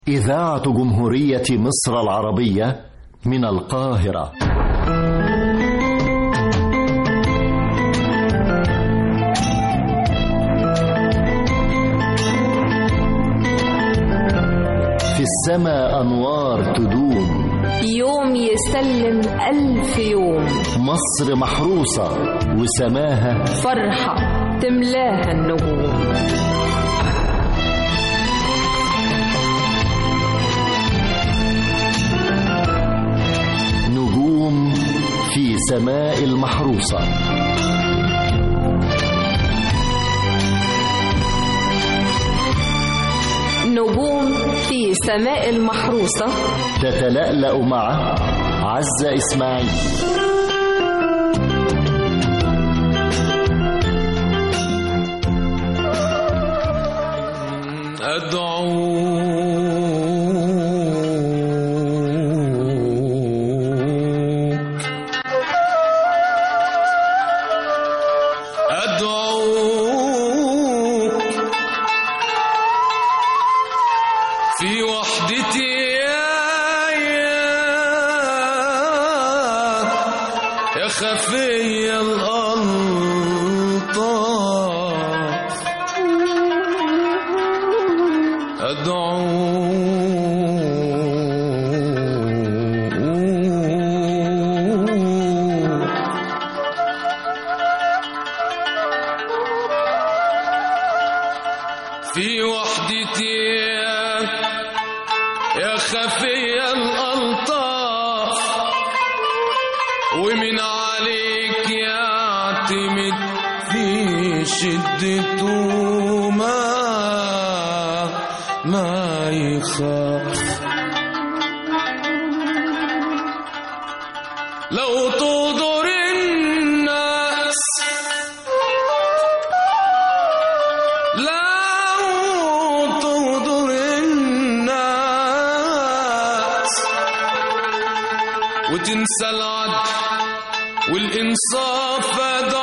إذاعة جمهورية مصر العربية من القاهرة في السماء أنوار تدوم يوم يسلم ألف يوم مصر محروسة وسماها فرحة تملاها النجوم نجوم في سماء المحروسة نجوم في سماء المحروسة تتلألأ مع عزة إسماعيل أدعوك أدعوك في وحدتي يا يا يا خفي الألطاف أدعوك في وحدتي يا- يا خفي الألطاف ومن عليك يعتمد في شدته ما ما يخاف لو تغدر الناس لو تغدر الناس وتنسى العدل والإنصاف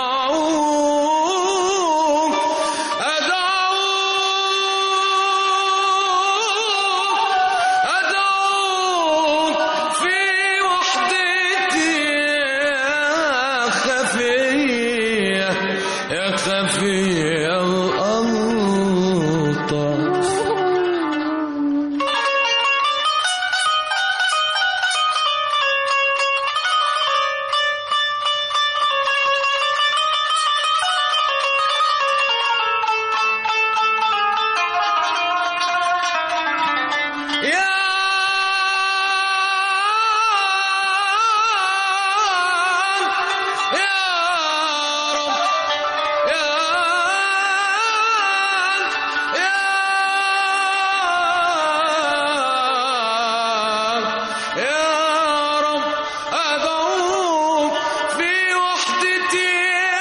أدعوك أدعوك أدعوك في وحدتي يا خفية يا خفية الألطف يا يا رب يا يا يا رب أدعوك في وحدتي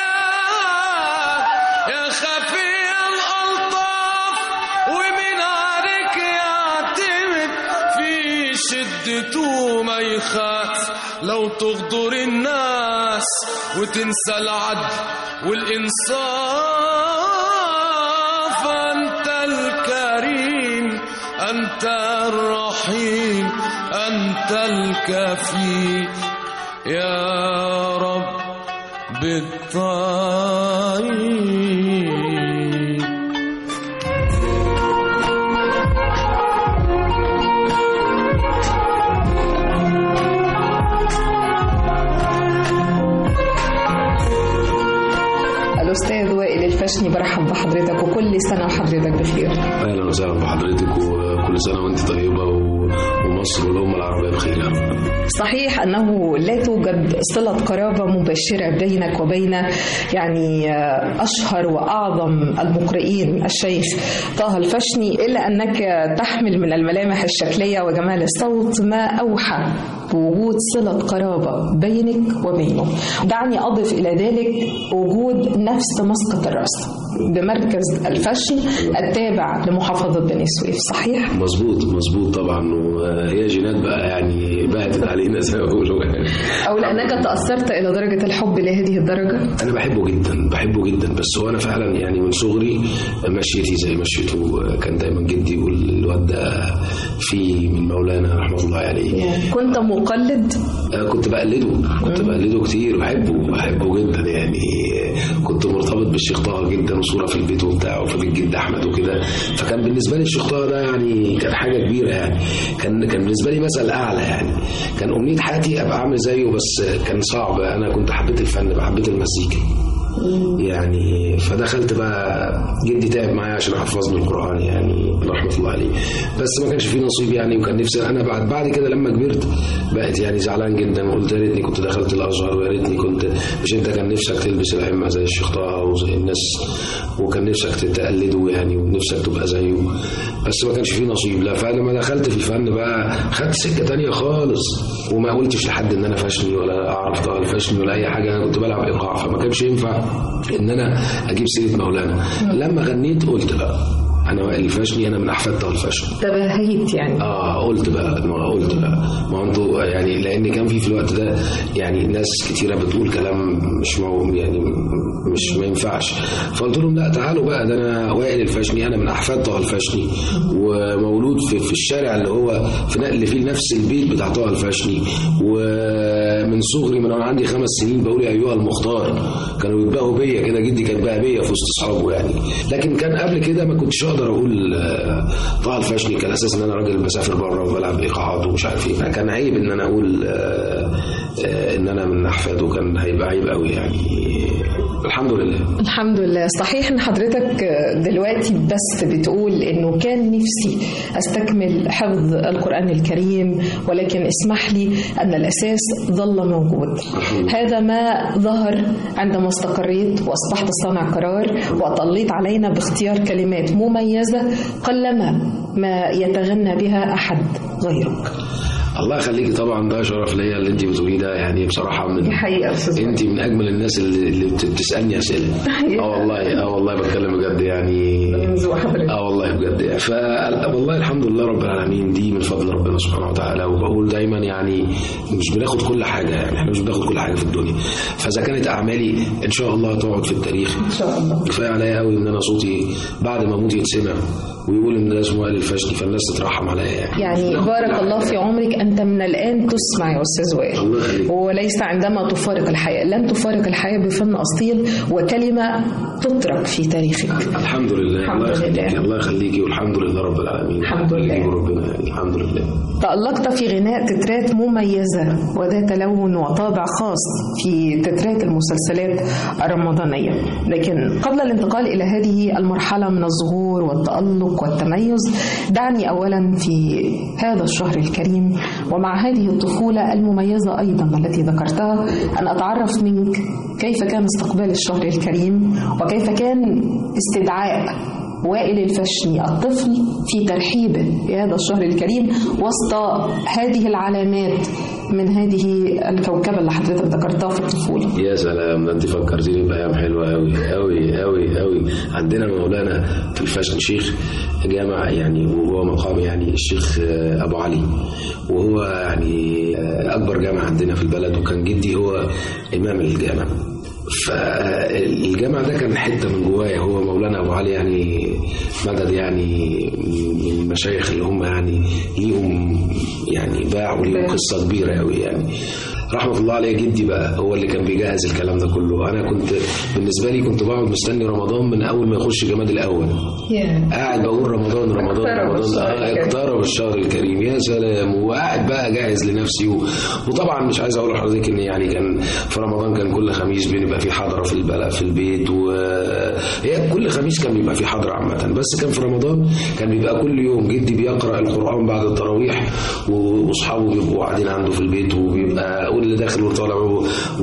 يا خفي الألطاف ومن عليك يعتمد في شدته ما يخاف لو تغدر الناس وتنسى العدل والإنصاف أنت الكريم أنت الرحيم أنت الكفيل يا رب بالطيب الأستاذ وائل الفشني برحب بحضرتك وكل سنة وحضرتك بخير اهلا وسهلا بحضرتك وكل سنه وانت طيبه و- ومصر والامه العربيه بخير يا رب صحيح أنه لا توجد صلة قرابة مباشرة بينك وبين يعني آه، أشهر وأعظم المقرئين الشيخ طه الفشني إلا أنك تحمل من الملامح الشكلية وجمال الصوت ما أوحى بوجود صلة قرابة بينك وبينه دعني أضف إلى ذلك وجود نفس مسقط الرأس بمركز الفشن التابع لمحافظة بني سويف صحيح؟ مظبوط مظبوط طبعا وهي هي جينات بقى يعني بهتت علينا زي ما بيقولوا يعني او لانك تاثرت الى درجه الحب لهذه الدرجه انا بحبه جدا بحبه جدا بس هو انا فعلا يعني من صغري مشيتي زي مشيته كان دايما جدي يقول الواد ده في من مولانا رحمه الله عليه كنت مقلد أنا كنت بقلده كنت بقلده كتير بحبه بحبه جدا يعني كنت مرتبط بالشيخ طه جدا وصوره في البيت وبتاع وفي بيت جد احمد وكده فكان بالنسبه لي الشيخ طه ده يعني كان حاجه كبيره يعني كان كان بالنسبه لي مثل اعلى يعني كان امنيه حياتي ابقى عامل زيه بس كان صعب انا كنت حبيت الفن حبيت المزيكا يعني فدخلت بقى جدي تعب معايا عشان احفظني القران يعني رحمه الله عليه بس ما كانش فيه نصيب يعني وكان نفسي انا بعد بعد كده لما كبرت بقت يعني زعلان جدا وقلت يا ريتني كنت دخلت الازهر ويا ريتني كنت مش انت كان نفسك تلبس العمه زي الشيخ طه وزي الناس وكان نفسك تقلده يعني ونفسك تبقى زيه بس ما كانش فيه نصيب لا فلما دخلت في الفن بقى خدت سكه تانية خالص وما قلتش لحد ان انا فاشني ولا اعرف طه الفاشني ولا اي حاجه انا كنت بلعب ايقاع فما كانش ينفع ان انا اجيب سيره مولانا لما غنيت قلت بقى انا وائل الفاشني انا من احفاد طه الفاشني تباهيت يعني اه قلت بقى ما قلت بقى ما انتوا يعني لان كان في في الوقت ده يعني ناس كتيره بتقول كلام مش مو يعني مش ما ينفعش فقلت لهم لا تعالوا بقى ده انا وائل الفاشني انا من احفاد طه الفاشني ومولود في, في الشارع اللي هو في نقل فيه نفس البيت بتاع طه الفاشني ومن صغري من وانا عندي خمس سنين بقول يا ايها المختار كانوا يبقوا بيا كده جدي كان بقى بيا في وسط اصحابه يعني لكن كان قبل كده ما كنتش اقدر اقول آه، طه الفاشني كان اساس ان انا راجل بسافر بره وبلعب ايقاعات ومش عارف ايه كان عيب ان انا اقول آه، آه، ان انا من احفاده كان هيبقى عيب قوي يعني الحمد لله الحمد لله صحيح ان حضرتك دلوقتي بس بتقول انه كان نفسي استكمل حفظ القران الكريم ولكن اسمح لي ان الاساس ظل موجود هذا ما ظهر عندما استقريت واصبحت صانع قرار واطليت علينا باختيار كلمات مميزه قلما ما يتغنى بها احد غيرك الله يخليكي طبعا ده شرف ليا اللي انت بتقوليه ده يعني بصراحه من دي حقيقه استاذ انت من اجمل الناس اللي, اللي بت- بتسالني اسئله اه والله اه والله بتكلم بجد يعني حضرتك اه والله بجد يعني ف والله الحمد لله رب العالمين دي من فضل ربنا سبحانه وتعالى وبقول دايما يعني مش بناخد كل حاجه يعني احنا مش بناخد كل حاجه في الدنيا فاذا كانت اعمالي ان شاء الله تقعد في التاريخ ان شاء الله كفايه عليا قوي ان انا صوتي بعد ما اموت يتسمع ويقول ان ده اسمه وائل الفاشلي فالناس تترحم عليا يعني يعني بارك الله في عمرك أنت من الآن تسمع يا أستاذ وائل الله يخليك. وليس عندما تفارق الحياة لن تفارق الحياة بفن أصيل وكلمة تترك في تاريخك الحمد لله الحمد الله يخليكي لله. الله يخليكي والحمد لله رب العالمين الحمد لله. يخليكي ربنا يعني الحمد لله تألقت في غناء تترات مميزة وذات لون وطابع خاص في تترات المسلسلات الرمضانية لكن قبل الانتقال إلى هذه المرحلة من الظهور والتألق والتميز دعني أولا في هذا الشهر الكريم ومع هذه الطفولة المميزة أيضا التي ذكرتها أن أتعرف منك كيف كان استقبال الشهر الكريم وكيف كان استدعاء وائل الفشني الطفل في ترحيبه بهذا الشهر الكريم وسط هذه العلامات من هذه الكوكبة اللي حضرتك ذكرتها في الطفولة يا سلام ده انت فكرتيني بايام حلوه قوي قوي قوي قوي عندنا مولانا في الفاشن شيخ جامع يعني وهو مقام يعني الشيخ آه، ابو علي وهو يعني آه، اكبر جامع عندنا في البلد وكان جدي هو امام الجامع فالجامع ده كان حته من جوايا هو مولانا ابو علي يعني مدد يعني من المشايخ اللي هم يعني ليهم يعني باع وليهم قصه كبيره قوي يعني رحمه الله عليه جدي بقى هو اللي كان بيجهز الكلام ده كله انا كنت بالنسبه لي كنت بقعد مستني رمضان من اول ما يخش جماد الاول قاعد بقول رمضان رمضان اقترب رمضان الشهر آه الكريم. اقترب الشهر الكريم يا سلام وقاعد بقى جاهز لنفسي و... وطبعا مش عايز اقول لحضرتك ان يعني كان في رمضان كان كل خميس بنبقى في حضره في البلد في البيت وهي كل خميس كان بيبقى في حضره عامه بس كان في رمضان كان بيبقى كل يوم جدي بيقرا القران بعد التراويح و- واصحابه بيبقوا قاعدين عنده في البيت وبيبقى كل اللي داخل وطالع و-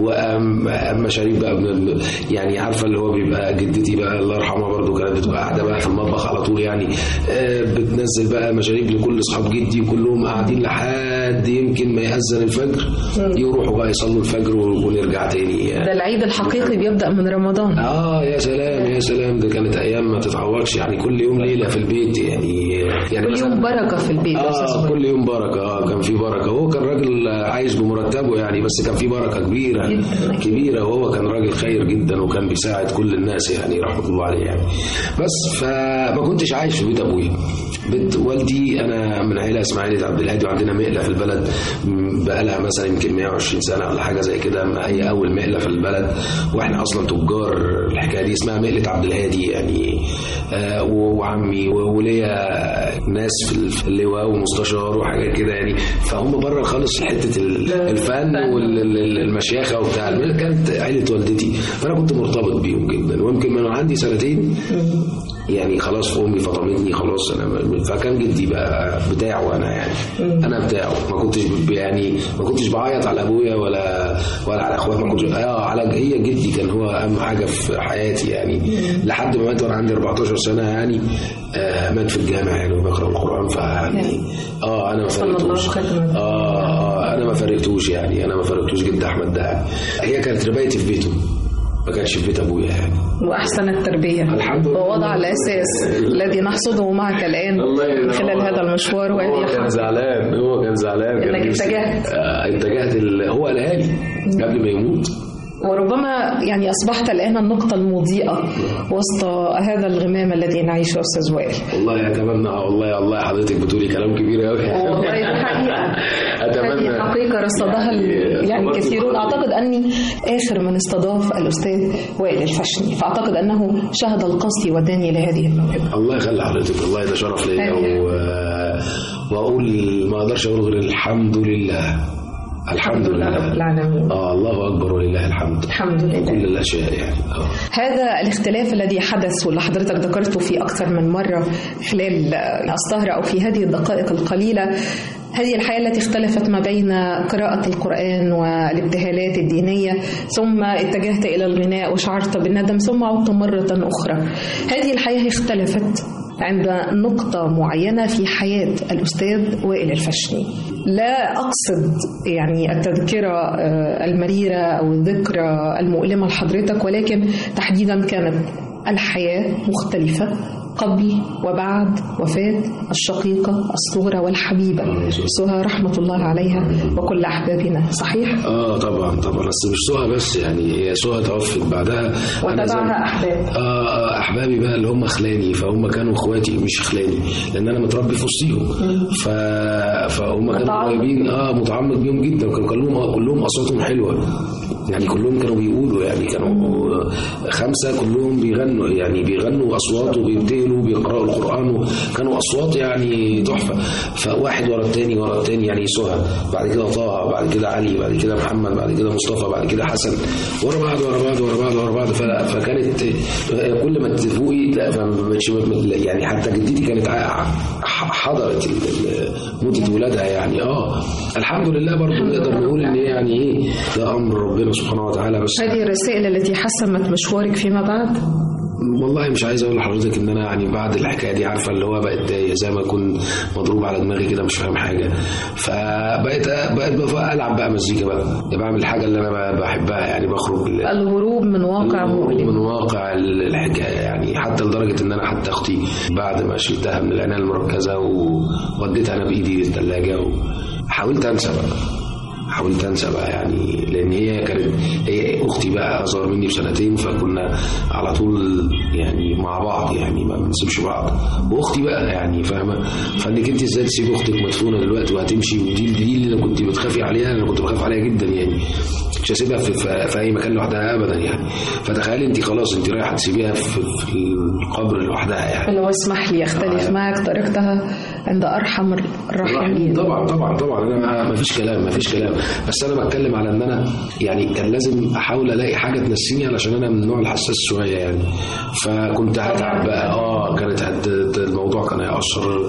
واما مشاريب بقى بن- يعني عارفه اللي هو بيبقى جدتي بقى الله يرحمها برضو كانت بتبقى قاعده بقى في المطبخ على طول يعني آه، بتنزل بقى مشاريب لكل اصحاب جدي وكلهم قاعدين لحد يمكن ما يأذن الفجر يروحوا بقى يصلوا الفجر ونرجع تاني ده العيد الحقيقي بيبدأ من رمضان اه يا سلام يا سلام ده كانت ايام ما تتعوضش يعني كل يوم ليله في البيت يعني يعني كل مثلاً- يوم بركة في البيت يا أستاذ اه وائل. كل يوم بركه اه كان في بركه هو كان راجل عايش بمرتبه يعني بس كان في بركه كبيره جداً. كبيره وهو كان راجل خير جدا وكان بيساعد كل الناس يعني رحمه الله عليه يعني بس فما كنتش عايش في بيت ابويا بيت والدي انا من عيله اسمها عيله عبد الهادي وعندنا مقله في البلد م، بقالها مثلا يمكن 120 سنه ولا حاجه زي كده ما هي اول مقله في البلد واحنا اصلا تجار الحكايه دي اسمها مقله عبد الهادي يعني آه وعمي و- وليا ناس في في اللواء ومستشار وحاجات كده يعني فهم بره خالص حته ال- الفن والمشيخه وبتاع كانت عيله والدتي فانا كنت مرتبط بيهم جدا ويمكن من عندي سنتين يعني خلاص امي فطمتني خلاص انا فكان جدي بقى بتاعه انا يعني انا بتاعه ما كنتش ب- يعني ما كنتش بعيط على ابويا ولا ولا على اخواتي ما كنتش اه على هي جدي كان هو اهم حاجه في حياتي يعني لحد ما مات وانا عندي 14 سنه يعني آه مات في الجامع يعني وبقرا القران فيعني اه انا ما صلى الله فرقتوش ختم. اه اه انا ما فرقتوش يعني انا ما فرقتوش جد احمد ده هي كانت ربايتي في بيته ما كانش في بيت ابويا يعني وأحسن التربية الحمد لله. ووضع الأساس الذي نحصده معك الآن من خلال هذا المشوار هو وهذه كان حق زعلان هو كان زعلان كان إنك نفسي- اتجهت. آه اتجهت ال... هو قالها لي قبل ما يموت وربما يعني أصبحت الآن النقطة المضيئة وسط هذا الغمام الذي نعيشه أستاذ وائل والله اتمنى والله والله حضرتك بتقولي كلام كبير قوي والله دي حقيقة هذه حقيقة رصدها ال- يعني خبرتي كثيرون خبرتي. أعتقد أني آخر من استضاف الأستاذ وائل الفشني فأعتقد أنه شهد القصد وداني لهذه الموهبة الله يخلي حضرتك والله ده شرف ليا و... واقول ما اقدرش اقول غير الحمد لله الحمد لله رب لله العالمين اه الله اكبر ولله الحمد الحمد كل لله الاشياء يعني اه هذا الاختلاف الذي حدث واللي حضرتك ذكرته في أكثر من مرة خلال السهرة أو في هذه الدقائق القليلة هذه الحياة التي اختلفت ما بين قراءة القرآن والابتهالات الدينية ثم اتجهت إلى الغناء وشعرت بالندم ثم عدت مرة أخرى هذه الحياة اختلفت عند نقطة معينة في حياة الأستاذ وائل الفشني لا أقصد يعني التذكرة آه، المريرة أو الذكرى المؤلمة لحضرتك ولكن تحديدا كانت الحياة مختلفة قبل وبعد وفاة الشقيقة الصغرى والحبيبة سهى رحمة الله عليها وكل أحبابنا صحيح؟ اه طبعا طبعا بس مش سهى بس يعني هي سهى توفت بعدها أنا زي- وتبعها أحباب آه آه، احبابي بقى اللي هم خلاني فهم كانوا اخواتي مش خلاني لان انا متربي في وسطيهم ف... فهم كانوا متعمق. قريبين اه متعمق بيهم جدا وكانوا كلهم كلهم اصواتهم حلوه يعني كلهم كانوا بيقولوا يعني كانوا آه، خمسه كلهم بيغنوا يعني بيغنوا اصوات وبيبتهلوا وبيقراوا القران كانوا اصوات يعني تحفه فواحد ورا الثاني ورا الثاني يعني سهى بعد كده طه بعد كده علي بعد كده محمد بعد كده مصطفى بعد كده حسن ورا بعض ورا بعض ورا بعض ورا بعض ف- فكانت كل ما تفوقي لا فما بقتش يعني حتى جدتي كانت ع- ح- حضرت ال- ال- موتة ولادها يعني اه الحمد لله برضه نقدر نقول ان هي يعني ايه ده امر ربنا سبحانه وتعالى بس هذه الرسائل التي حسمت مشوارك فيما بعد والله مش عايز اقول لحضرتك ان انا يعني بعد الحكايه دي عارفه اللي هو بقت زي ما اكون مضروب على دماغي كده مش فاهم حاجه فبقيت بقيت بقى العب بقى مزيكا بقى بعمل الحاجه اللي انا بحبها يعني بخرج ال- الهروب من واقع مؤلم من واقع الحكايه يعني حتى لدرجه ان انا حتى اختي بعد ما شلتها من العنايه المركزه ووديتها انا بايدي الثلاجه وحاولت انسى بقى حاولت انسى بقى يعني لان هي كانت هي اختي بقى اصغر مني بسنتين فكنا على طول يعني مع بعض يعني ما بنسيبش بعض واختي بقى يعني فاهمه فانك انت ازاي تسيب اختك مدفونه دلوقتي وهتمشي ودي دي اللي كنت بتخافي عليها انا كنت بخاف عليها جدا يعني مش هسيبها في, في, في اي مكان لوحدها ابدا يعني فتخيلي انت خلاص انت رايحه تسيبيها في, في القبر لوحدها يعني لو اسمح لي اختلف معك تركتها عند ارحم الراحمين طبعا طبعا طبعا انا ما- ما فيش كلام ما فيش كلام بس انا بتكلم على ان انا يعني كان لازم احاول الاقي حاجه تنسيني علشان انا من النوع الحساس شويه يعني فكنت هتعب بقى اه كانت هت- الموضوع كان هيأثر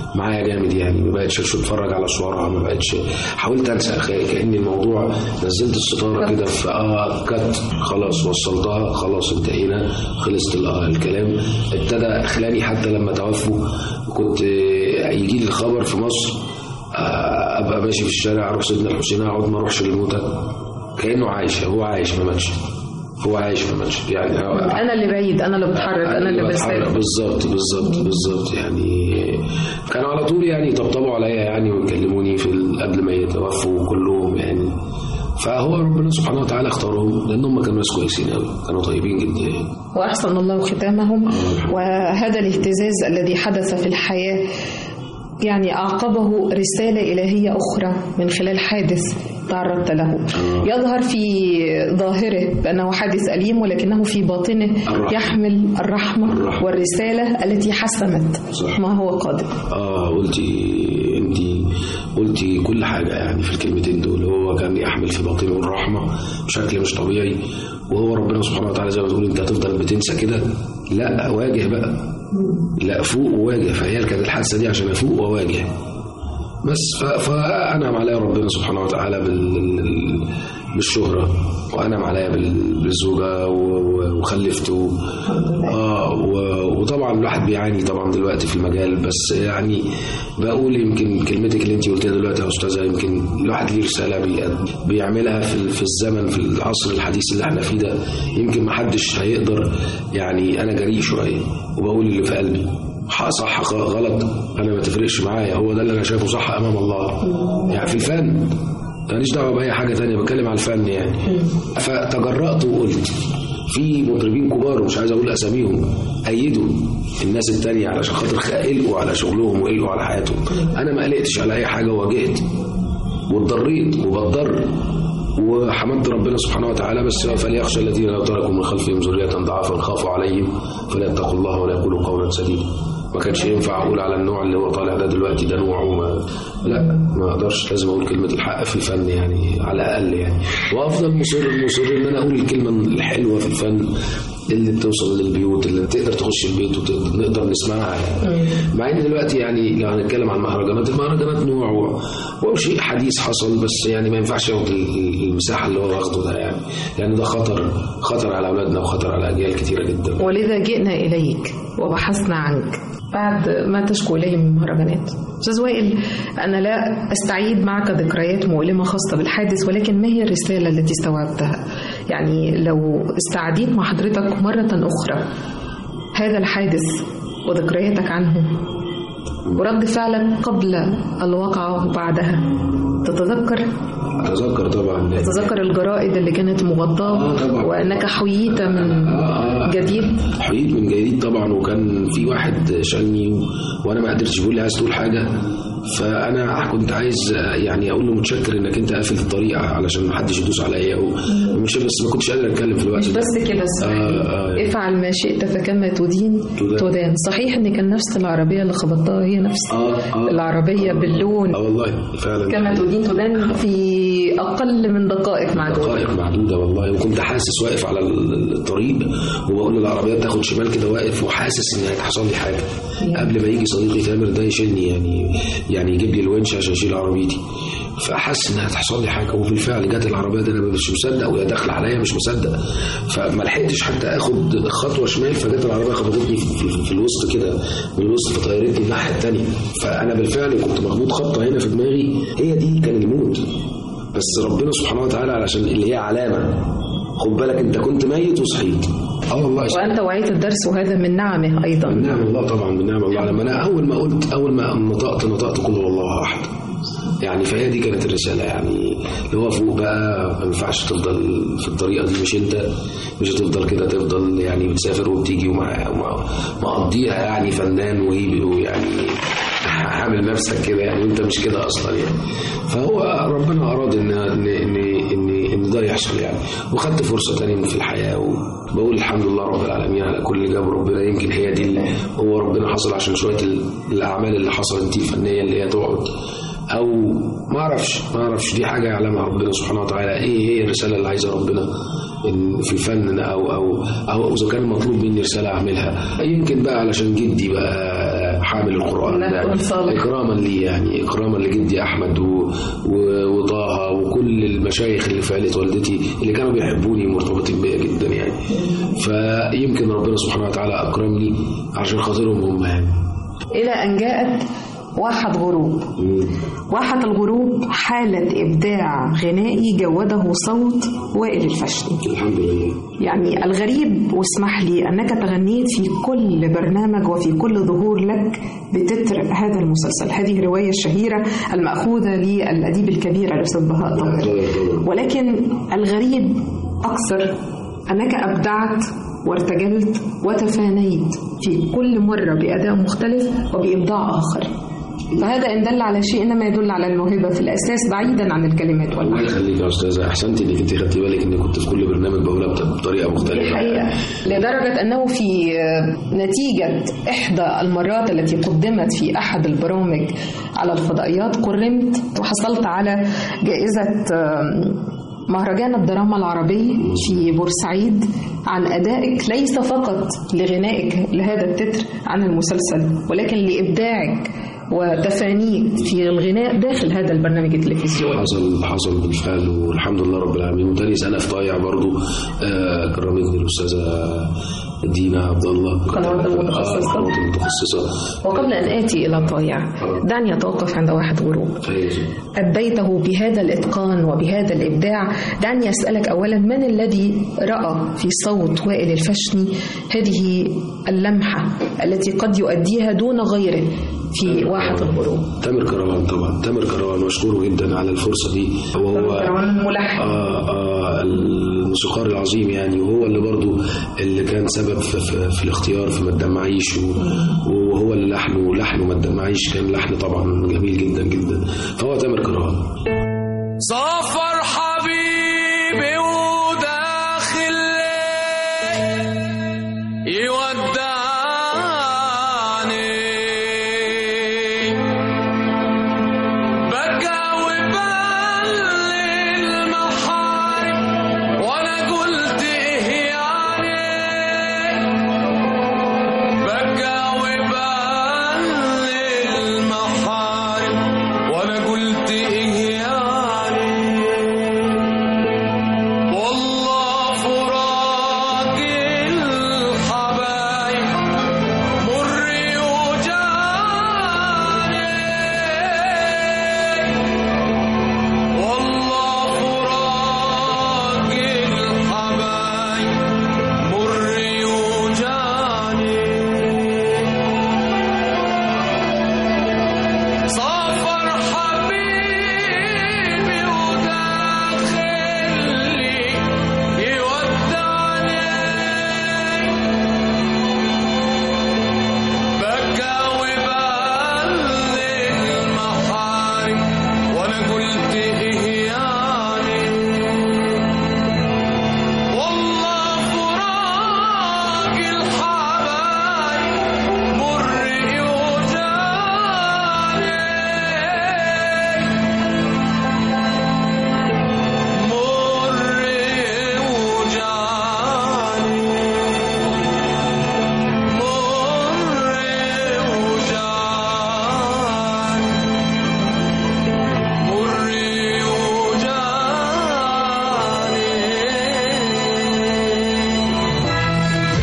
معايا جامد يعني ما بقتش اتفرج على صورها ما بقتش حاولت انسى أخي- كان الموضوع نزلت الستاره كده في اه كت خلاص وصلتها خلاص انتهينا خلصت ال- آه الكلام ابتدى خلاني حتى لما توفوا كنت آه، يجي لي الخبر في مصر آه، ابقى ماشي في الشارع اروح سيدنا الحسين اقعد ما اروحش للموتى كانه عايش هو عايش ما ماتش هو عايش ما ماتش يعني هو- انا اللي بعيد انا اللي بتحرك انا اللي بتحرك. بسافر بالظبط بالظبط بالظبط يعني كانوا على طول يعني يطبطبوا عليا يعني ويكلموني في ال- قبل ما يتوفوا كلهم يعني فهو ربنا سبحانه وتعالى اختارهم لان هم كانوا ناس كويسين قوي كانوا طيبين جدا يعني وأحسن الله ختامهم وهذا الاهتزاز الذي حدث في الحياة يعني أعقبه رسالة إلهية أخرى من خلال حادث تعرضت له يظهر في ظاهره بأنه حادث أليم ولكنه في باطنه الرحمة. يحمل الرحمة الرحمة. والرسالة التي حسمت صح. ما هو قادم اه قلتي انت قلتي كل حاجه يعني في الكلمتين دول هو كان يحمل في باطنه الرحمه بشكل مش طبيعي وهو ربنا سبحانه وتعالى زي ما تقول انت هتفضل بتنسى كده لا واجه بقى لا فوق وواجه فهي كانت الحادثه دي عشان افوق واواجه بس ف- فانعم عليا ربنا سبحانه وتعالى بال بالشهرة وأنعم عليا بال- بالزوجة و- و- وخلفت و- اه و- وطبعا الواحد بيعاني طبعا دلوقتي في المجال بس يعني بقول يمكن كلمتك اللي انت قلتيها دلوقتي يا استاذه يمكن الواحد ليه رساله بي- بيعملها في ال- في الزمن في العصر الحديث اللي احنا فيه ده يمكن ما حدش هيقدر يعني انا جريء شويه وبقول اللي في قلبي ح- صح خ- غلط انا ما تفرقش معايا هو ده اللي انا شايفه صح امام الله يعني في الفن ماليش دعوه باي حاجه تانية بتكلم على الفن يعني فتجرأت وقلت في مطربين كبار ومش عايز اقول اساميهم ايدوا الناس التانية علشان خاطر خ- قلقوا على شغلهم وقلقوا على حياتهم انا ما قلقتش على اي حاجه وواجهت واتضريت وبتضر وحمدت ربنا سبحانه وتعالى بس فليخشى الذين لو تركوا من خلفهم ذرية ضعافا خافوا عليهم فليتقوا الله ولا يقولوا قولا سديدا ما كانش ينفع اقول على النوع اللي هو طالع ده دلوقتي ده نوع وما لا ما اقدرش لازم اقول كلمه الحق في الفن يعني على الاقل يعني وافضل مصر مصر ان انا اقول الكلمه الحلوه في الفن اللي بتوصل للبيوت اللي تقدر تخش البيت ونقدر نسمعها يعني. مع ان دلوقتي يعني لو هنتكلم عن المهرجانات المهرجانات نوع و- وشيء حديث حصل بس يعني ما ينفعش ياخد ال- ال- المساحه اللي هو واخده ده يعني لان ده خطر خطر على اولادنا وخطر على اجيال كتيره جدا ولذا جئنا إليك وبحثنا عنك بعد ما تشكو إليه من المهرجانات أستاذ وائل أنا لا أستعيد معك ذكريات مؤلمة خاصة بالحادث ولكن ما هي الرسالة التي استوعبتها يعني لو استعديت مع حضرتك مرة أخرى هذا الحادث وذكرياتك عنه ورد فعلك قبل الواقعة وبعدها تتذكر اتذكر طبعا تتذكر الجرائد اللي كانت مغطاة آه طبعا. وأنك حييت من جديد حييت من جديد طبعا وكان في واحد شالني و... وانا ما قدرتش بيقول لي عايز تقول حاجه فانا كنت عايز يعني اقول له متشكر انك انت قافل الطريق علشان ما حدش يدوس عليا و... ومش بس ما كنتش قادر اتكلم في الوقت مش ده. بس كده آه آه افعل ما شئت فكما تدين تدان. تدان صحيح ان كان نفس العربيه اللي خبطتها هي نفس آه آه العربيه باللون اه والله فعلا كما تدين تدان في اقل من دقائق معدوده دقائق معدودة والله وكنت حاسس واقف على ال- الطريق وبقول للعربية تاخد شمال كده واقف وحاسس ان هيحصل لي حاجة قبل ما يجي صديقي تامر ده يشيلني يعني يعني يجيب لي الونش عشان يشيل عربيتي فحاسس ان هتحصل لي حاجة وبالفعل جت العربية دي انا مش مصدق وهي داخلة عليا مش مصدق فما لحقتش حتى اخد خطوة شمال فجت العربية خبطتني في, في, في الوسط كده من الوسط فطيرتني الناحية التانية فانا بالفعل كنت مخبوط خبطة هنا في دماغي هي دي كان الموت بس ربنا سبحانه وتعالى علشان اللي هي علامة خد بالك انت كنت ميت وصحيت اه والله وانت وعيت الدرس وهذا من نعمه ايضا من نعم الله طبعا من نعم الله لما انا اول ما قلت اول ما نطقت نطقت قل هو الله احد يعني فهي دي كانت الرساله يعني اللي هو فوق بقى ما ينفعش تفضل في الطريقه دي مش انت مش هتفضل كده تفضل يعني بتسافر وبتيجي ومع ومع- مقضيها يعني فنان وهي- ويعني عامل نفسك كده يعني وانت مش كده اصلا يعني فهو ربنا اراد ان ان ان ان, إن ده يحصل يعني وخدت فرصه تانية في الحياه وبقول الحمد لله رب العالمين على كل اللي جابه ربنا يمكن هي دي اللي هو ربنا حصل عشان شويه ال- الاعمال اللي حصلت دي الفنيه اللي هي تقعد او ما اعرفش ما اعرفش دي حاجه يعلمها ربنا سبحانه وتعالى ايه هي الرساله اللي عايزها ربنا إن في الفن او او او اذا كان مطلوب مني رساله اعملها يمكن بقى علشان جدي بقى حامل القران لا ده تكون صالح. اكراما لي يعني اكراما لجدي احمد و... و... وطه وكل المشايخ اللي في عيله والدتي اللي كانوا بيحبوني ومرتبطين بيا جدا يعني فيمكن ربنا سبحانه وتعالى اكرمني عشان خاطرهم هم يعني إلى أن جاءت واحد غروب واحة الغروب حالة إبداع غنائي جوده صوت وائل الفشني الحمد لله يعني الغريب واسمح لي أنك تغنيت في كل برنامج وفي كل ظهور لك بتتر هذا المسلسل هذه الرواية الشهيرة المأخوذة للأديب الكبير الأستاذ بهاء طاهر طبعا. ولكن الغريب أكثر أنك أبدعت وارتجلت وتفانيت في كل مرة بأداء مختلف وبإبداع آخر فهذا إن دل على شيء إنما يدل على الموهبة في الأساس بعيدا عن الكلمات الله واللحن يخليك يا استاذه احسنتي انك انت خدتي بالك اني كنت في كل برنامج بقولها بط- بطريقه مختلفه دي حقيقة لدرجة أنه في نتيجة إحدى المرات التي قدمت في أحد البرامج على الفضائيات قرمت وحصلت على جائزة مهرجان الدراما العربي في بورسعيد عن أدائك ليس فقط لغنائك لهذا التتر عن المسلسل ولكن لإبداعك وتفانيك في الغناء داخل هذا البرنامج التلفزيوني حصل حصل بالفعل والحمد لله رب العالمين وتاني سنه في طايع برضو آه كرمتني الاستاذه دينا عبد الله قنوات المتخصصة. آه قنوات المتخصصه وقبل أن آتي إلى طايع دعني أتوقف عند واحد غروب أيوة. أديته بهذا الإتقان وبهذا الإبداع دعني أسألك أولا من الذي رأى في صوت وائل الفشني هذه اللمحة التي قد يؤديها دون غيره في واحة الغروب تامر كروان طبعا تامر كروان مشكور جدا على الفرصه دي هو هو كروان ملحن. آه آه الموسيقار العظيم يعني وهو اللي برضو اللي كان سبب في, في, في الاختيار في ما تدمعيش و- وهو اللي لحنه لحنه ما تدمعيش كان لحن طبعا جميل جدا جدا فهو تامر كروان سافر حبيبي وداخل يودعني بكى وبل المحارم وانا قلت ايه يعني بكى وبل المحارم وانا قلت ايه يعني والله فراق الحبايب مر يوجعني والله فراق الحبايب مر يوجعني سافر حبيبي وداخلي يودعني بكى وبل المحارم وانا قلت ايه يعني والله فراق الحبايب مر يوجعني مر يوجعني مر يوجعني مر يوجعني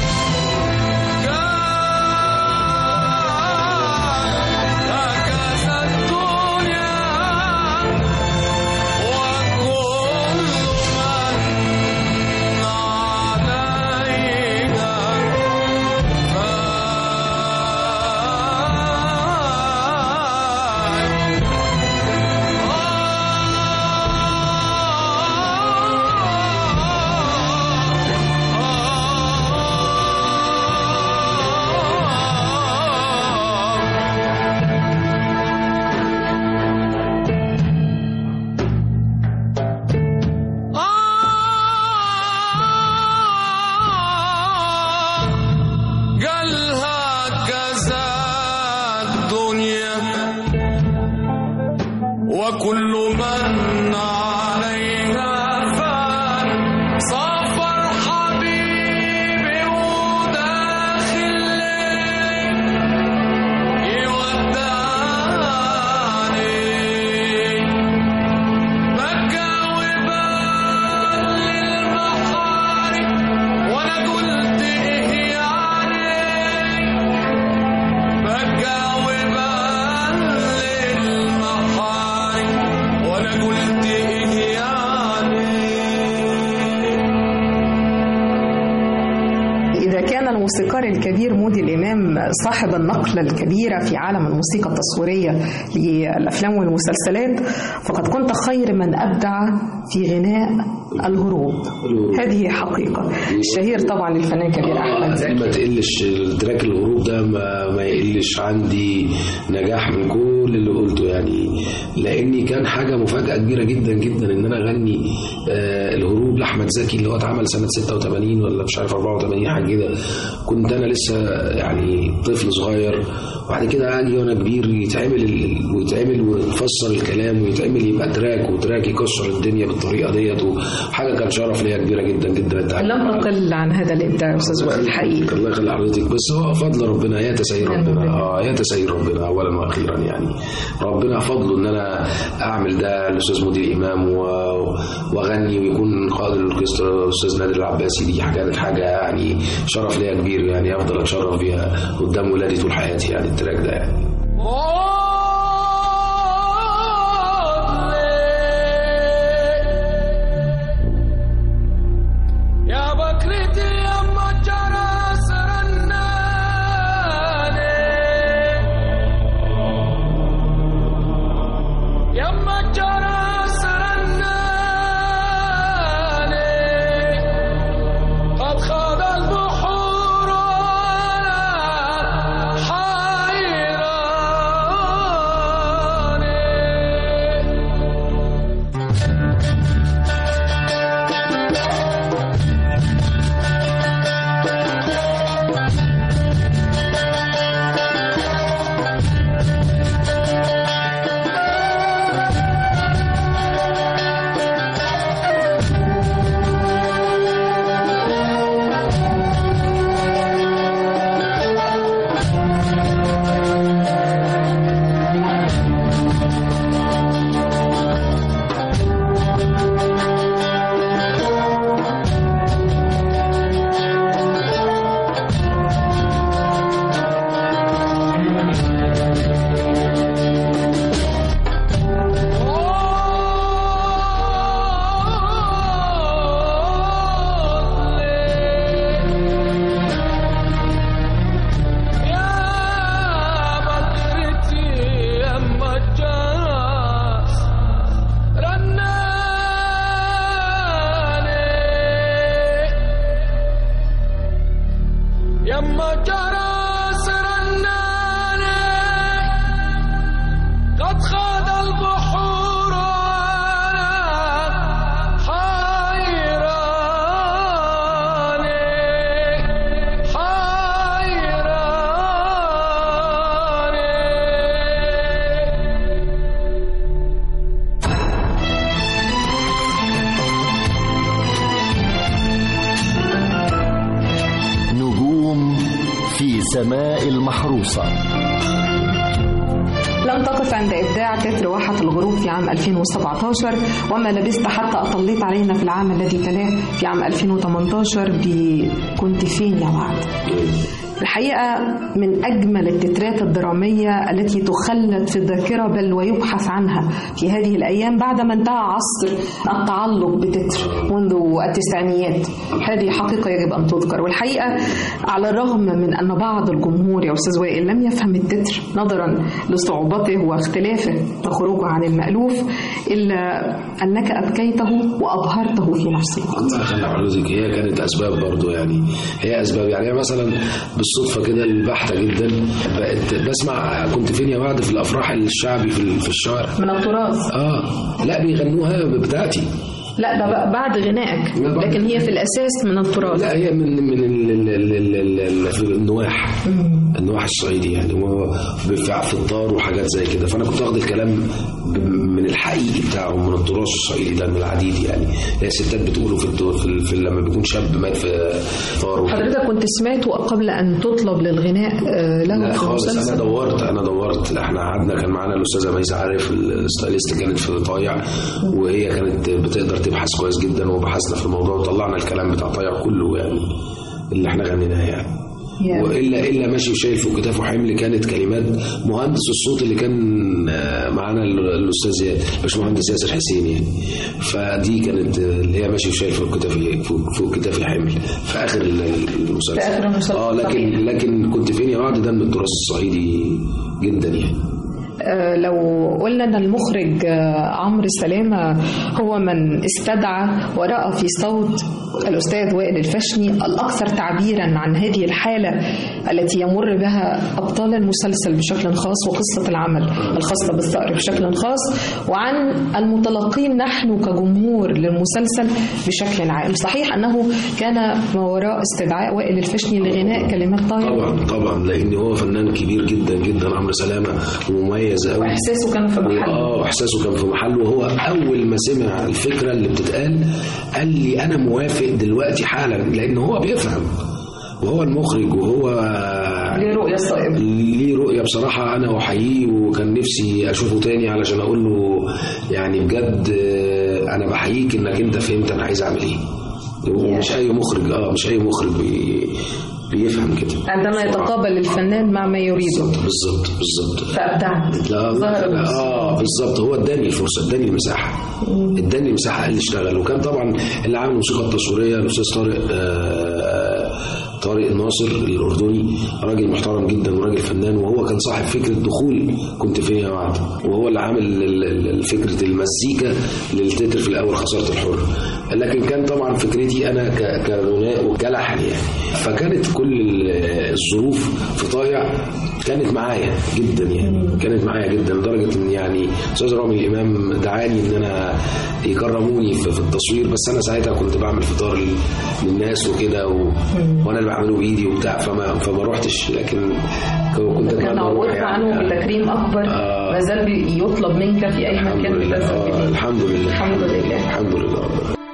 هكذا الدنيا وكل من عليها فان قال هكذا الدنيا وكل من عليها فان سافر حبيبي وداخل الموسيقار الكبير مودي الإمام صاحب النقلة الكبيرة في عالم الموسيقى التصويرية للأفلام والمسلسلات فقد كنت خير من أبدع في غناء الهروب هذه حقيقة الشهير طبعا للفنان الكبير أحمد زكي ما تقلش تراك الهروب ده ما, ما يقلش عندي نجاح من كل اللي قلته يعني لاني كان حاجه مفاجاه كبيره جدا جدا ان انا اغني آه الهروب لاحمد زكي اللي هو اتعمل سنه 86 ولا مش عارف 84 حاجه كده كنت انا لسه يعني طفل صغير وبعد كده اجي وانا كبير يتعمل ال- ويتعمل ويتفسر الكلام ويتعمل يبقى تراك وتراك يكسر الدنيا بالطريقه ديت وحاجه كان شرف ليا كبيره جدا جدا لم تقل عن هذا الإبداع يا أستاذ وائل الحقيقي الله يخلي حضرتك بس هو فضل ربنا يا تسير ربنا اه يا تسير ربنا اولا واخيرا يعني ربنا فضله ان انا اعمل ده الاستاذ مدير امام و- واغني ويكون قائد الاوركسترا الاستاذ نادر العباسي دي حاجه كانت حاجه يعني شرف ليا كبير يعني افضل اتشرف بيها قدام ولادي طول حياتي يعني التراك ده يعني يا بكرتي يا مجرى سرناني يا مجرى سرناني قد خاض البحور وانا حيراني يا بكرتي يا مجرس رناني يا مجرس رناني قد خاض البحور وانا حيراني حيراني نجوم في سماء المحروسة لم تقف عند إبداع تتر واحة الغروب في عام 2017 وما لبثت حتى أطليت علينا في العام الذي تلاه في عام 2018 ب كنت فين يا وعد الحقيقة من أجمل التترات الدرامية التي تخلد في الذاكرة بل ويبحث عنها في هذه الأيام بعدما انتهى عصر التعلق بتتر منذ التسعينيات هذه حقيقة يجب أن تذكر والحقيقة على الرغم من أن بعض الجمهور يا أستاذ وائل لم يفهم التتر نظرا لصعوبته واختلافه وخروجه عن المألوف إلا أنك أبكيته وأبهرته في نفس الوقت الله يخلي حضرتك هي كانت اسباب برضو يعني هي اسباب يعني أنا مثلا بالصدفه كده البحته جدا بقت بسمع كنت فين يا وعد في الافراح الشعبي في في الشوارع من التراث اه لا بيغنوها بتاعتي لا ده بقى بعد غنائك لا، بعد- لكن هي في الأساس من التراث لا هي من من ال- ال- ال- ال- ال- ال- في النواح النواح الصعيدي يعني هو بيبقى في الطار وحاجات زي كده فانا كنت واخد الكلام ب- من الحقيقي بتاعهم من التراث الصعيدي ده من العديد يعني هي الستات بتقوله في, الدو- في, ال- في لما بيكون شاب مات في طار وكده. حضرتك كنت سمعته قبل أن تطلب للغناء آه، له لا في خالص انا المسلسل دورت انا دورت لا، احنا قعدنا كان معانا الاستاذه ميسه عارف الستايلست كانت في طايع وهي كانت بتقدر تبحث كويس جدا وبحثنا في الموضوع وطلعنا الكلام بتاع طايع كله يعني اللي احنا غنيناه يعني يا. والا الا ماشي وشايل فوق كتافه حمل كانت كلمات مهندس الصوت اللي كان آه، معانا ال- الاستاذ باشمهندس ياسر حسين يعني فدي كانت آه، اللي هي ماشي وشايل فوق كتافي فوق, فوق كتافي حمل في اخر ال- المسلسل في آخر المسلسل، اه لكن صحيح. لكن كنت فين يا وعد ده من التراث الصعيدي جدا يعني آه، لو قلنا ان المخرج آه، عمرو سلامه هو من استدعى ورأى في صوت الاستاذ وائل الفشني الاكثر تعبيرا عن هذه الحاله التي يمر بها ابطال المسلسل بشكل خاص وقصه العمل الخاصه بالثأر بشكل خاص وعن المتلقين نحن كجمهور للمسلسل بشكل عام صحيح انه كان ما وراء استدعاء وائل الفشني لغناء كلمات طاهر طبعا طبعا لان هو فنان كبير جدا جدا عمرو سلامه ومميز قوي واحساسه كان في محله اه احساسه كان في محله وهو اول ما سمع الفكره اللي بتتقال قال لي انا موافق دلوقتي حالا لان هو بيفهم وهو المخرج وهو ليه رؤيه صائبه ليه رؤية بصراحة أنا أحييه وكان نفسي أشوفه تاني علشان أقول له يعني بجد آه، أنا بحييك إنك أنت فهمت أنا عايز أعمل إيه ومش أي مخرج أه مش أي مخرج بي بيفهم كده عندما يتقابل الفنان مع ما يريده بالظبط بالظبط فابدعت لا ظهر لا المسلسل. اه بالظبط هو اداني الفرصه اداني المساحه اداني المساحه قال لي اشتغل وكان طبعا اللي عامل الموسيقى التصويريه الاستاذ طارق آه طارق الناصر الاردني راجل محترم جدا وراجل فنان وهو كان صاحب فكره دخول كنت فين يا وعد وهو اللي عامل ال- ال- ال- فكره المزيكا للتتر في الاول خساره الحر لكن كان طبعا فكرتي انا ك- كغناء وكلحن يعني فكانت كل ال- الظروف في طايع كانت معايا جدا يعني كانت معايا جدا لدرجه ان يعني استاذ رامي الامام دعاني ان انا يكرموني في, في التصوير بس انا ساعتها كنت بعمل فطار لل- للناس وكده و... وانا اللي بعمله بايدي وبتاع فما فما روحتش لكن كنت كان اتمنى عودت اروح عنه يعني بتكريم اكبر آه. ما زال بي- يطلب منك في اي الحمد مكان لله تذهب آه إليه. الحمد لله الحمد لله الحمد لله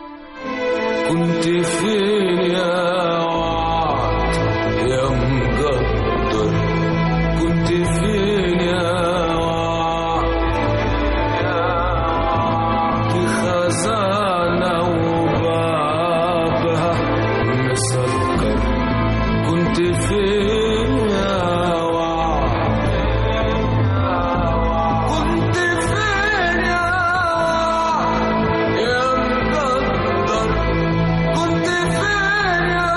كنت فين يا وعد يا مقدر كنت فين يا وعد في خزانة وبابها مسكر كنت فين يا وعد كنت فين يا وعد يا مقدر كنت فين يا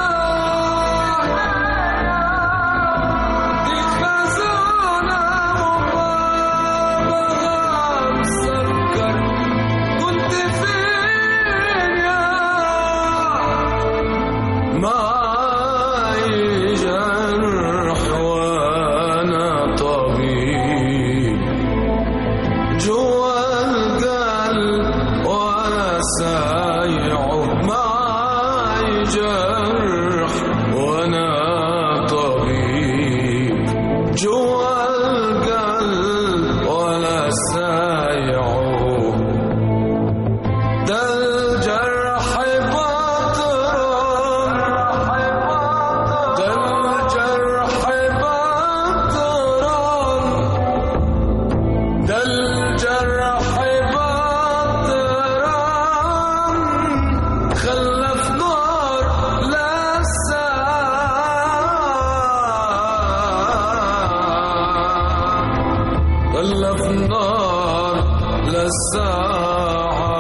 دي خزانة وبابها مسكر كنت فين يا معاي جرح وانا طبيب جوا القلب وانا سايعه معاي جرح وانا طبيب جوا القلب وانا سايعه ده الجرح بطران ده الجرح بطران ده الجرح بطران خلف نار لساعة خلف نار للساعة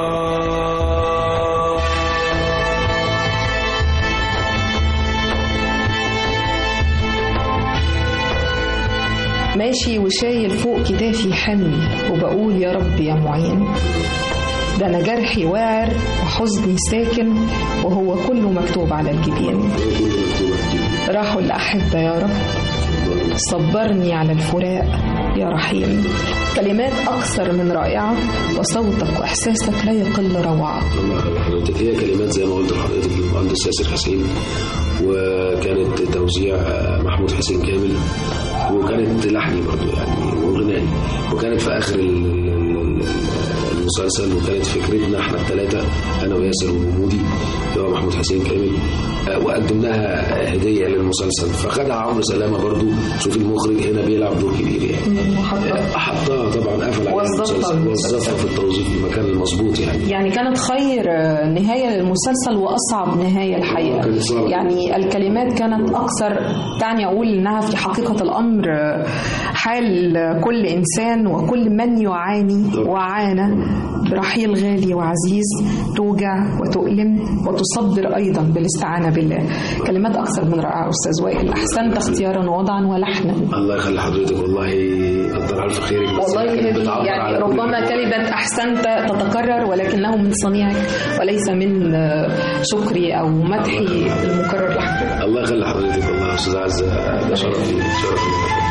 ماشي وشايل فوق كتافي حمل وبقول يا رب يا معين ده انا جرحي واعر وحزني ساكن وهو كله مكتوب على الجبين راحوا الأحبة يا رب صبرني على الفراق يا رحيم كلمات أكثر من رائعة وصوتك وإحساسك لا يقل روعة الله حضرتك هي كلمات زي ما قلت لحضرتك المهندس ياسر حسين وكانت توزيع محمود حسين كامل وكانت لحني برضو يعني وغناني وكانت في اخر ال- ال- المسلسل وكانت فكرتنا احنا الثلاثه انا وياسر ومودي اللي هو محمود حسين كامل آه، وقدمناها هديه للمسلسل فخدها عمرو سلامه برضو شوف المخرج هنا بيلعب دور كبير يعني محطة. حطها طبعا قفل عليها وظفها المسلسل المسلسل. وظفها في التوظيف في المكان المظبوط يعني يعني كانت خير نهاية للمسلسل وأصعب نهاية الحقيقة كانت صعبة. يعني الكلمات كانت أكثر دعني أقول إنها في حقيقة الأمر حال كل إنسان وكل من يعاني وعانى برحيل غالي وعزيز توجع وتؤلم وتصبر أيضا بالاستعانة بالله كلمات أكثر من رائعة أستاذ وائل أحسنت اختيارا ووضعا ولحنا الله يخلي حضرتك والله كتر الف خيرك بس والله كانت هذه بتعبر يعني على كل ربما حاجة. كلمة أحسنت تتكرر ولكنه من صنيعك وليس من آه، شكري أو مدحي المكرر لحضرتك الله يخلي حضرتك والله يا استاذ عزه ده شرف لي شرف لي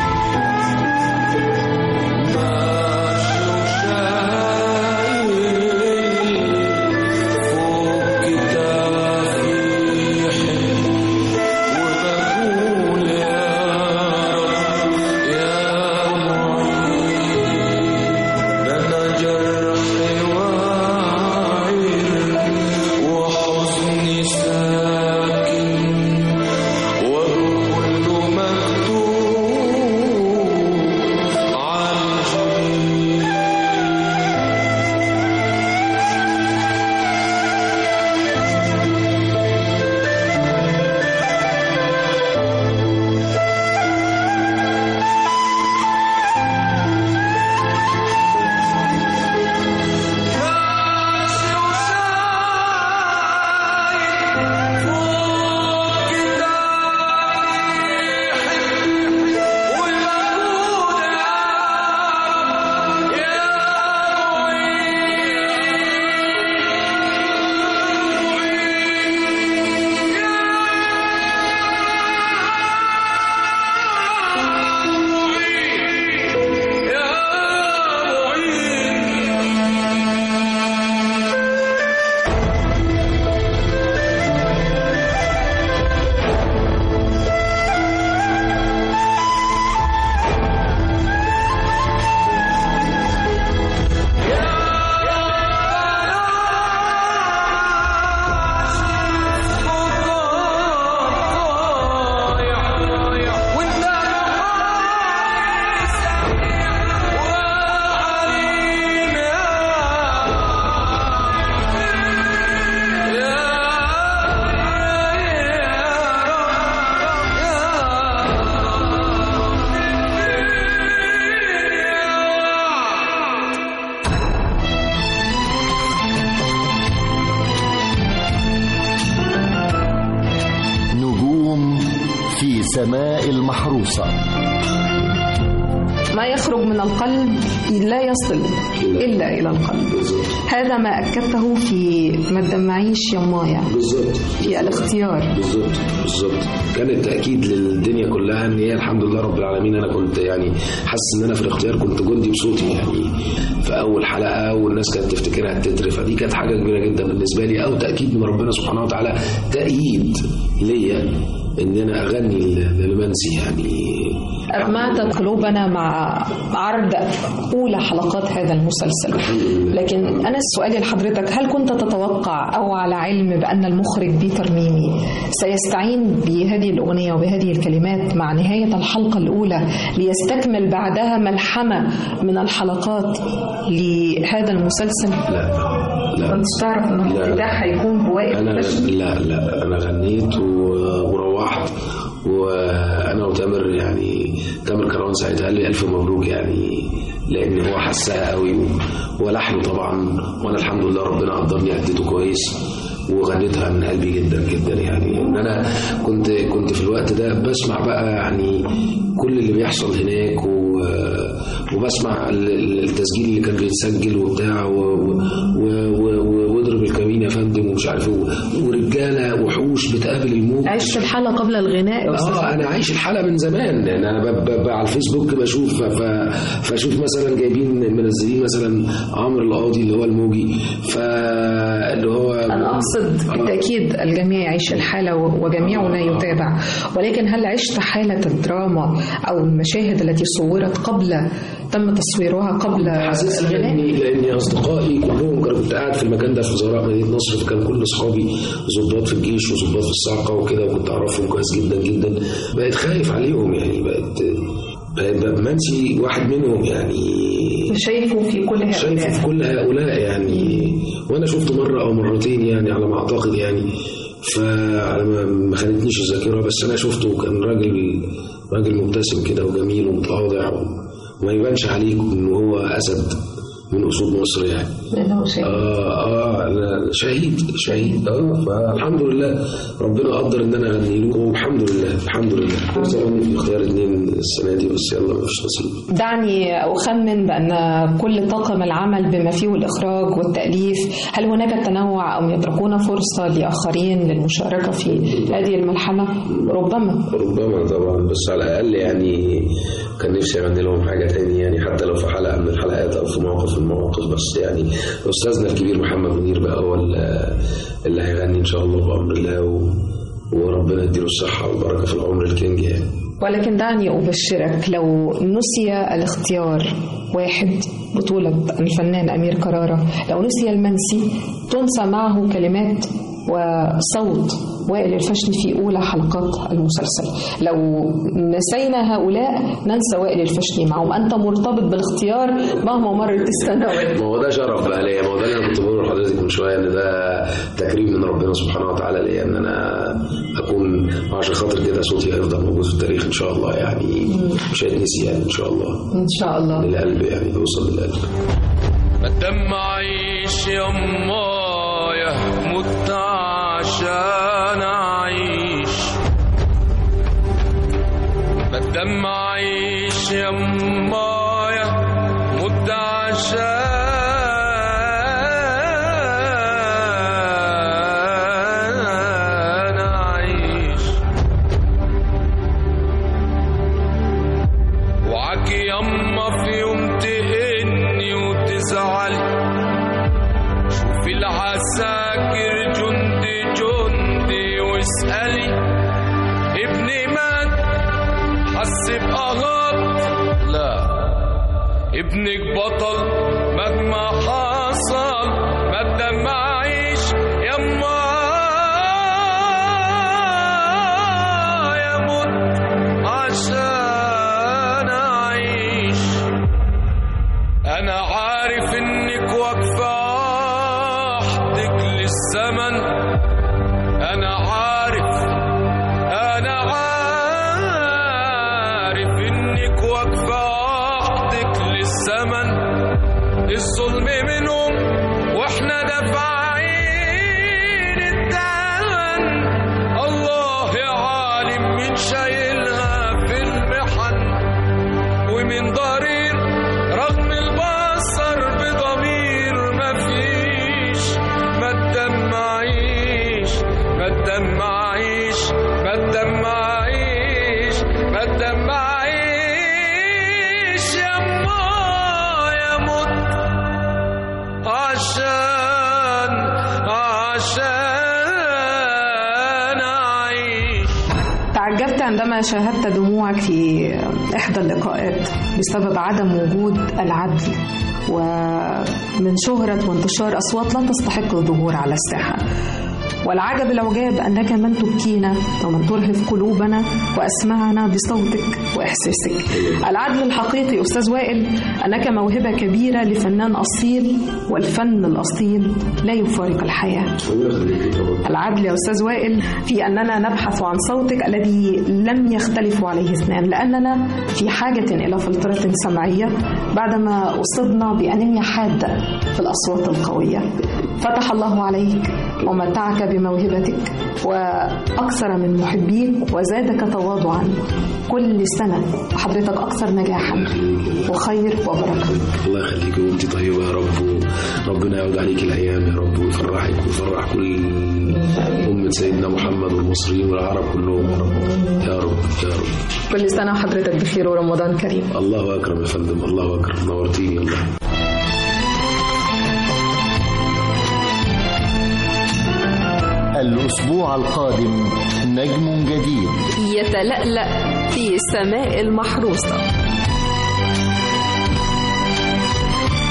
وكل مكتوب عن جميل نجوم في سماء المحروسة ما يخرج من القلب لا يصل إلا إلى القلب بالظبط هذا ما أكدته في ما تدمعيش يا مايا بالظبط في الاختيار بالظبط بالظبط كان التاكيد للدنيا كلها ان هي الحمد لله رب العالمين انا كنت يعني حاسس ان انا في الاختيار كنت جندي بصوتي يعني في اول حلقه والناس كانت تفتكرها التتر فدي كانت حاجه كبيره جدا بالنسبه لي او تاكيد من ربنا سبحانه وتعالى تأييد ليا ان انا اغني للمنسي يعني أجمعت قلوبنا مع عرض أولى حلقات هذا المسلسل لكن أنا سؤالي لحضرتك هل كنت تتوقع أو على علم بأن المخرج بيتر ميمي سيستعين بهذه الأغنية وبهذه الكلمات مع نهاية الحلقة الأولى ليستكمل بعدها ملحمة من الحلقات لهذا المسلسل لا لا كنت تعرف أن لا. الافتتاح هيكون بوائل انا بشري؟ لا لا انا غنيت و- وروحت وانا وتامر يعني تامر كروان سعيد قال لي الف مبروك يعني لان هو حسها قوي و- ولحنه طبعا وانا الحمد لله ربنا قدرني اديته كويس وغنيتها من قلبي جدا جدا يعني ان انا كنت كنت في الوقت ده بسمع بقى يعني كل اللي بيحصل هناك و وبسمع ال- ال- التسجيل اللي كان بيتسجل وبتاع و- و- و- و- واضرب الكمين يا فندم ومش عارف ايه ورجاله وحوش بتقابل الموت عشت الحالة قبل الغناء يا أستاذ اه انا عايش الحلقه من زمان يعني انا ب- ب- ب- على الفيسبوك بشوف ف- ف- فاشوف مثلا جايبين منزلين مثلا عمرو القاضي اللي هو الموجي فاللي هو أنا أقصد بالتأكيد الجميع يعيش الحالة وجميعنا يتابع ولكن هل عشت حالة الدراما أو المشاهد التي صورت قبل تم تصويرها قبل حاسس الغناء؟ لاني لاني اصدقائي كلهم كانوا كنت قاعد في المكان ده في وزراء مدينه نصر فكان كل اصحابي ضباط في الجيش وضباط في الصاعقه وكده وكنت اعرفهم كويس جدا جدا بقيت خايف عليهم يعني بقيت بقيت بقى منسي واحد منهم يعني شايفه في كل شايفه هؤلاء في كل هؤلاء يعني وانا شفته مره او مرتين يعني على ما اعتقد يعني فعلى ما ما خانتنيش الذاكره بس انا شفته كان راجل راجل مبتسم كده وجميل ومتواضع وما يبانش عليك انه هو اسد من اسود مصر يعني لأنه شيء اه اه انا شهيد شهيد اه فالحمد لله ربنا قدر ان انا اغني له والحمد لله الحمد لله زمان في اختيار اتنين السنه دي بس يلا مفيش نصيب دعني أخمن بأن كل طاقم العمل بما فيه الإخراج والتأليف هل هناك تنوع أو يتركون فرصة لآخرين للمشاركة في هذه الملحمة؟ ربما ربما طبعا بس على الاقل يعني كان نفسي اغني لهم حاجه تاني يعني حتى لو في حلقه من الحلقات او في موقف من المواقف بس يعني استاذنا الكبير محمد منير بقى هو اللي- اللي هيغني ان شاء الله بامر الله و... وربنا يديله الصحه والبركه في العمر الكينج يعني ولكن دعني أبشرك لو نسي الاختيار واحد بطولة الفنان أمير كرارة لو نسي المنسي تنسى معه كلمات وصوت وائل الفشني في أولى حلقات المسلسل لو نسينا هؤلاء ننسى وائل الفشني معهم أنت مرتبط بالاختيار مهما مرت السنوات ما هو ده شرف بقى ليا ما هو ده اللي انا كنت بقوله لحضرتك من شويه ان ده تكريم من ربنا سبحانه وتعالى ليا ان انا اكون عشان خاطر كده صوتي هيفضل موجود في التاريخ ان شاء الله يعني مش هيتنسي يعني ان شاء الله إن شاء الله للقلب يعني يوصل للقلب ما دام عايش يمايا مت عشان اعيش ما دام عايش يمايا مت عشان اعيش وعكي يما في يوم تهني وتزعلي شوفي العساكر جندي جندي واسألي ابني مات حس بقهط لا ابنك بطل مهما حصل ما دام عايش يما يموت عشان اعيش انا عارف انك واقفه وحدك للزمن انا عارف انا عارف انك واقفه وحدك للزمن الظلم منهم واحنا دافعين الثمن الله يا عالم من شايلها في المحن ومن ضرير رغم البصر بضمير مفيش ما تدمعيش ما تدمعيش ما تدمعيش ما تدمعيش يما يا موت عشان عشان اعيش تعجبت عندما شاهدت دموعك في إحدى اللقاءات بسبب عدم وجود العدل ومن شهرة وانتشار أصوات لا تستحق الظهور على الساحة والعجب العجاب أنك من تبكينا ومن ترهف قلوبنا وأسمعنا بصوتك وإحساسك العدل الحقيقي أستاذ وائل أنك موهبة كبيرة لفنان أصيل والفن الأصيل لا يفارق الحياة العدل يا أستاذ وائل في أننا نبحث عن صوتك الذي لم يختلف عليه اثنان لأننا في حاجة إلى فلترة سمعية بعدما أصبنا بأنيميا حادة في الأصوات القوية فتح الله عليك ومتعك بموهبتك وأكثر من محبيك وزادك تواضعا كل سنة حضرتك أكثر نجاحا وخير وبركة الله يخليك وانت طيبه يا رب ربنا يعود عليك الايام يا رب ويفرحك ويفرح كل امه سيدنا محمد والمصريين والعرب كلهم يا رب يا رب يا رب كل سنة وحضرتك بخير ورمضان كريم الله اكرم يا فندم الله اكرم نورتيني والله الأسبوع القادم نجم جديد يتلألأ في السماء المحروسة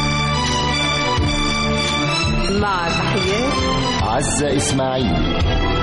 مع تحيات عزة إسماعيل